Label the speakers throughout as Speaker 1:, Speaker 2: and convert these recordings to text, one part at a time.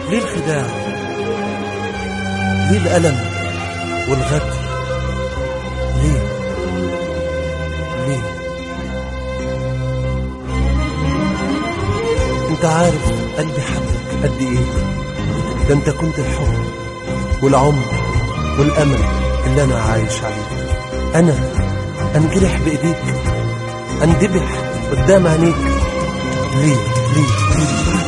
Speaker 1: ليه الخداع ليه الألم والغدر ليه ليه انت عارف قلبي حبك قد ايه ده انت كنت الحب والعمر والامل اللي انا عايش عليه انا انجرح بايديك اندبح قدام عينيك ليه ليه ليه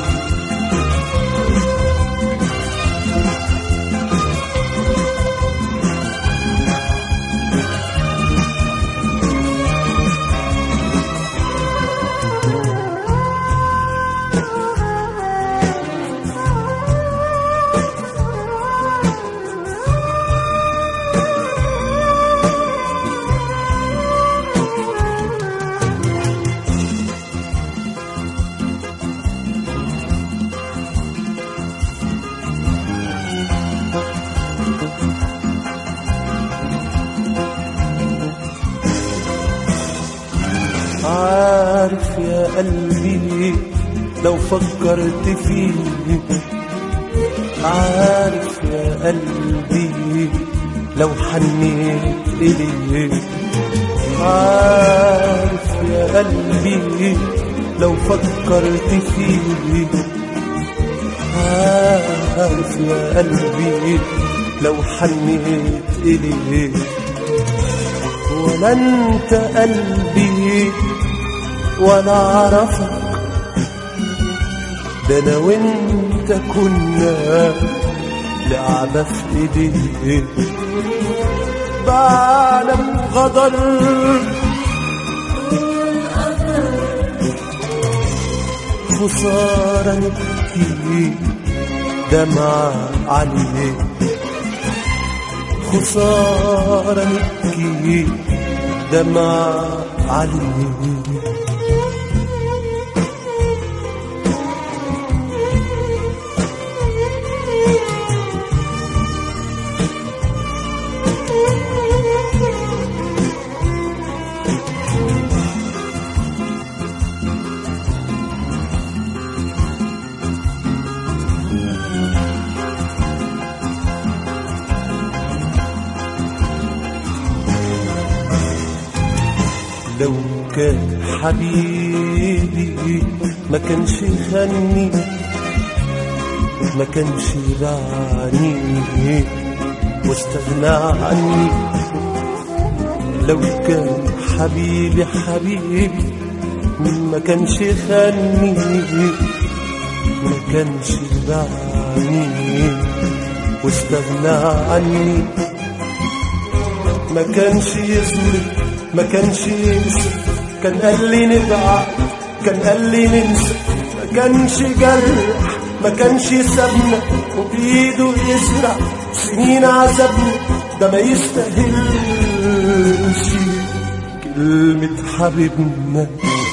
Speaker 1: عارف يا قلبي لو فكرت فيه عارف يا قلبي لو حنيت إليه عارف يا قلبي لو فكرت فيه عارف يا قلبي لو حنيت إليه ولا انت قلبي ولا اعرفك ده انا وانت كنا لعبة في ايديه بعلم غدر خسارة نبكي دمع عليه خسارة نبكي دمع عليه لو كان حبيبي ما كانش يغني ما كانش يبعني واستغنى عني لو كان حبيبي حبيبي ما كانش يغني ما كانش يبعني واستغنى عني ما كانش يظلم ما كانش ينسى كان قال لي نبعد كان قال لي ننسى ما كانش جرح ما كانش سابنا وبإيده يزرع سنين عذابنا ده ما يستاهلش كلمة حبيبنا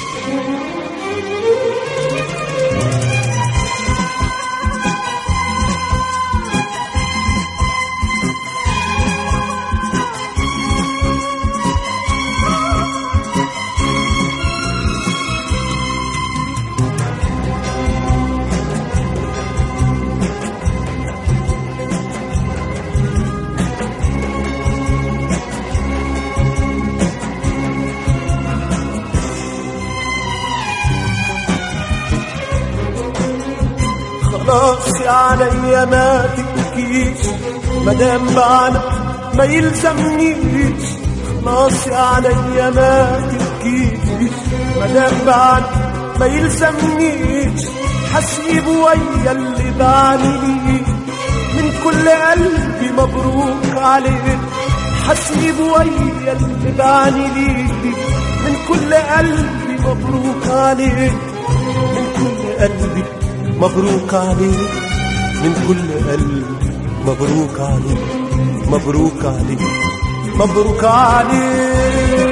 Speaker 1: خلاص يا عليا ما تبكيش مدام بعنا ما يلزمنيش خلاص يا عليا ما تبكيش مدام بعنا ما يلزمنيش حسيب ويا اللي بعني ليه من كل قلبي مبروك عليك حسيب ويا اللي بعني ليه من كل قلبي مبروك عليك من كل قلبي مبروك عليك من كل قلبي مبروك عليك مبروك عليك مبروك عليك